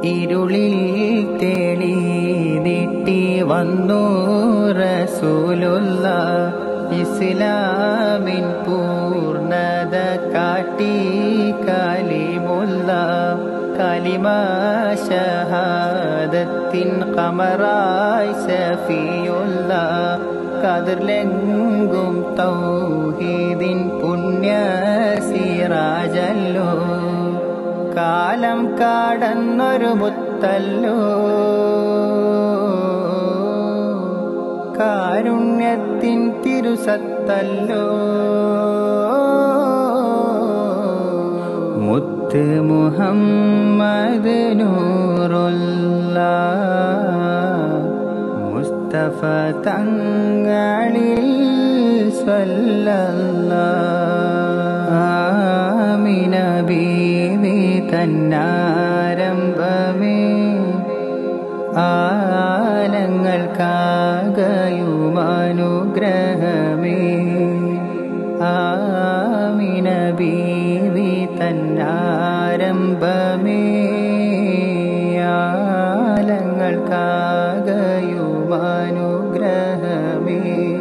ഇരുളിൽ തെളി നീട്ടി വന്നു റസൂലുള്ള ഇസ്ലാമിൻ പൂർണ്ണത കാട്ടി കലിമുള്ള കലിമ ഷഹാദത്തിൻ കമറായി സഫിയുള്ള കതിർലെങ്കും തൗഹീദിൻ പുണ്യ സിറാജല്ലോ കാലം കാടന്നൊരു മുത്തല്ലോ കാരുണ്യത്തിൻ തിരുസത്തല്ലോ മുത്ത് മുഹമ്മദ് നൂറുള്ള മുസ്തഫ തങ്ങളിൽ സ്വല്ലല്ലാമിന ബീവി തന്നാരംഭമേ ആലങ്ങൾക്കാകയുമാനുഗ്രഹമേ ആമിന ബീവി തന്നാരംഭമേ ആലങ്ങൾക്കാകയുമാനുഗ്രഹമേ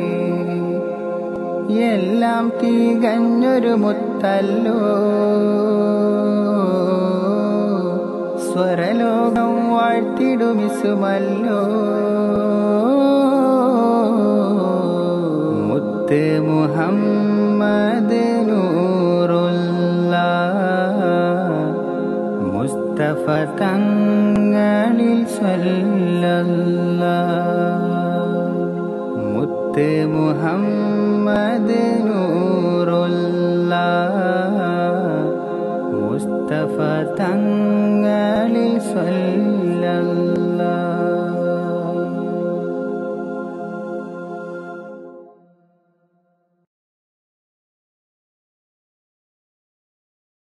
എല്ലാം തികഞ്ഞൊരു മുത്തല്ലോ സ്വരലോകം വാഴ്ത്തിടുമിസുമല്ലോ മുത്ത് മുഹമ്മദ് നൂറുള്ള മുസ്തഫ തങ്ങളിൽ സ്വല്ലല്ല മുത്ത് മുഹമ്മദ് നൂറുള്ള മുസ്തഫ തങ്ങൾ